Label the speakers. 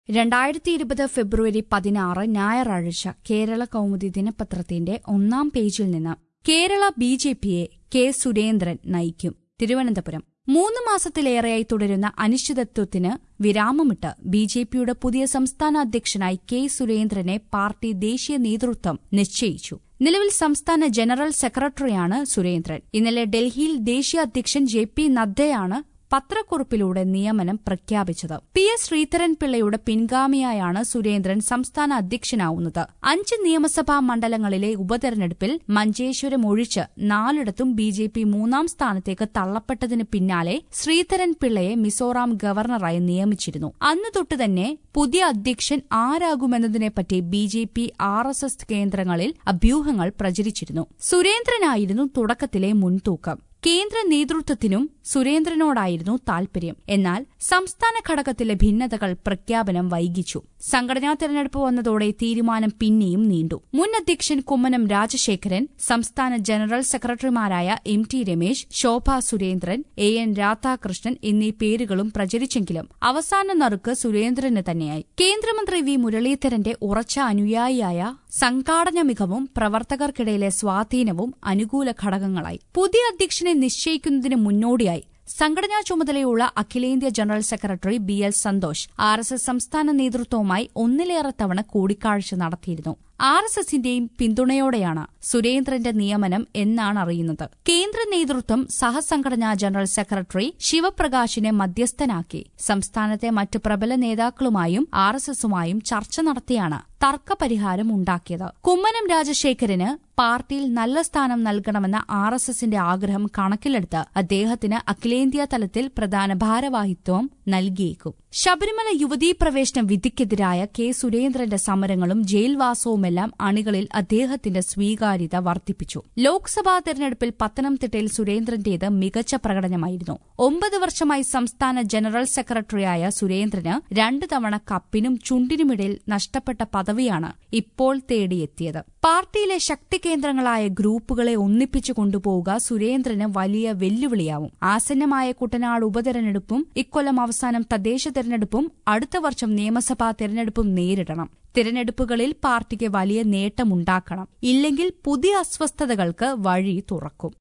Speaker 1: രണ്ടായിരത്തി ഇരുപത് ഫെബ്രുവരി പതിനാറ് ഞായറാഴ്ച കേരള കൗമുദി ദിനപത്രത്തിന്റെ ഒന്നാം പേജിൽ നിന്ന് കേരള ബി ജെ പിയെ കെ സുരേന്ദ്രൻ നയിക്കും തിരുവനന്തപുരം മൂന്ന് മാസത്തിലേറെയായി തുടരുന്ന അനിശ്ചിതത്വത്തിന് വിരാമമിട്ട് ബി ജെ പിയുടെ പുതിയ സംസ്ഥാന അധ്യക്ഷനായി കെ സുരേന്ദ്രനെ പാർട്ടി ദേശീയ നേതൃത്വം നിശ്ചയിച്ചു നിലവിൽ സംസ്ഥാന ജനറൽ സെക്രട്ടറിയാണ് സുരേന്ദ്രൻ ഇന്നലെ ഡൽഹിയിൽ ദേശീയ അധ്യക്ഷൻ ജെ പി നദ്ദയാണ് പത്രക്കുറിപ്പിലൂടെ നിയമനം പ്രഖ്യാപിച്ചത് പി എസ് ശ്രീധരൻപിള്ളയുടെ പിൻഗാമിയായാണ് സുരേന്ദ്രൻ സംസ്ഥാന അധ്യക്ഷനാവുന്നത് അഞ്ച് നിയമസഭാ മണ്ഡലങ്ങളിലെ ഉപതെരഞ്ഞെടുപ്പിൽ മഞ്ചേശ്വരം ഒഴിച്ച് നാലിടത്തും ബി ജെ പി മൂന്നാം സ്ഥാനത്തേക്ക് തള്ളപ്പെട്ടതിന് പിന്നാലെ ശ്രീധരൻപിള്ളയെ മിസോറാം ഗവർണറായി നിയമിച്ചിരുന്നു അന്ന് തൊട്ട് തന്നെ പുതിയ അധ്യക്ഷൻ ആരാകുമെന്നതിനെപ്പറ്റി B J P R S S കേന്ദ്രങ്ങളിൽ അഭ്യൂഹങ്ങൾ പ്രചരിച്ചിരുന്നു സുരേന്ദ്രനായിരുന്നു തുടക്കത്തിലെ മുൻതൂക്കം കേന്ദ്ര നേതൃത്വത്തിനും സുരേന്ദ്രനോടായിരുന്നു താൽപര്യം എന്നാൽ സംസ്ഥാന ഘടകത്തിലെ ഭിന്നതകൾ പ്രഖ്യാപനം വൈകിച്ചു സംഘടനാ തെരഞ്ഞെടുപ്പ് വന്നതോടെ തീരുമാനം പിന്നെയും നീണ്ടു മുൻ അധ്യക്ഷൻ കുമ്മനം രാജശേഖരൻ സംസ്ഥാന ജനറൽ സെക്രട്ടറിമാരായ M T Ramesh Shobha Surendran A N Radhakrishnan എന്നീ പേരുകളും പ്രചരിച്ചെങ്കിലും അവസാന നറുക്ക് സുരേന്ദ്രന് തന്നെയായി കേന്ദ്രമന്ത്രി വി മുരളീധരന്റെ ഉറച്ച അനുയായിയായ സംഘാടന മികവും പ്രവർത്തകർക്കിടയിലെ സ്വാധീനവും അനുകൂല ഘടകങ്ങളായി പുതിയ അധ്യക്ഷനെ നിശ്ചയിക്കുന്നതിന് മുന്നോടിയായി സംഘടനാ ചുമതലയുള്ള അഖിലേന്ത്യാ general secretary B L Santhosh R S S സംസ്ഥാന നേതൃത്വവുമായി ഒന്നിലേറെ തവണ കൂടിക്കാഴ്ച നടത്തിയിരുന്നു ആർ എസ് എസിന്റെയും പിന്തുണയോടെയാണ് സുരേന്ദ്രന്റെ നിയമനം എന്നാണ് അറിയുന്നത് കേന്ദ്ര നേതൃത്വം സഹസംഘടനാ ജനറൽ സെക്രട്ടറി ശിവപ്രകാശിനെ മധ്യസ്ഥനാക്കി സംസ്ഥാനത്തെ മറ്റ് പ്രബല നേതാക്കളുമായും ആർ എസ് എസുമായും ചർച്ച നടത്തിയാണ് തർക്കപരിഹാരം ഉണ്ടാക്കിയത് കുമ്മനം രാജശേഖരന് പാർട്ടിയിൽ നല്ല സ്ഥാനം നൽകണമെന്ന ആർ എസ് എസിന്റെ ആഗ്രഹം കണക്കിലെടുത്ത് അദ്ദേഹത്തിന് അഖിലേന്ത്യാ തലത്തിൽ പ്രധാന ഭാരവാഹിത്വം നൽകിയേക്കും ശബരിമല യുവതീ പ്രവേശന വിധിക്കെതിരായ കെ സുരേന്ദ്രന്റെ സമരങ്ങളും ജയിൽവാസവുമെല്ലാം അണികളിൽ അദ്ദേഹത്തിന്റെ സ്വീകാര്യത വർദ്ധിപ്പിച്ചു ലോക്സഭാ തെരഞ്ഞെടുപ്പിൽ പത്തനംതിട്ടയിൽ സുരേന്ദ്രന്റേത് മികച്ച പ്രകടനമായിരുന്നു ഒമ്പത് വർഷമായി സംസ്ഥാന ജനറൽ സെക്രട്ടറിയായ സുരേന്ദ്രന് രണ്ടു തവണ കപ്പിനും ചുണ്ടിനുമിടയിൽ നഷ്ടപ്പെട്ട പദവിയാണ് ഇപ്പോൾ തേടിയെത്തിയത് പാർട്ടിയിലെ ശക്തി കേന്ദ്രങ്ങളായ ഗ്രൂപ്പുകളെ ഒന്നിപ്പിച്ചു കൊണ്ടുപോവുക സുരേന്ദ്രന് വലിയ വെല്ലുവിളിയാവും ആസന്നമായ കുട്ടനാട് ഉപതെരഞ്ഞെടുപ്പും ഇക്കൊല്ലം അവസാനം തദ്ദേശ തെരഞ്ഞെടുപ്പും അടുത്ത വർഷം നിയമസഭാ തെരഞ്ഞെടുപ്പും നേരിടണം തിരഞ്ഞെടുപ്പുകളിൽ പാർട്ടിക്ക് വലിയ നേട്ടമുണ്ടാക്കണം ഇല്ലെങ്കിൽ പുതിയ അസ്വസ്ഥതകൾക്ക് വഴി തുറക്കും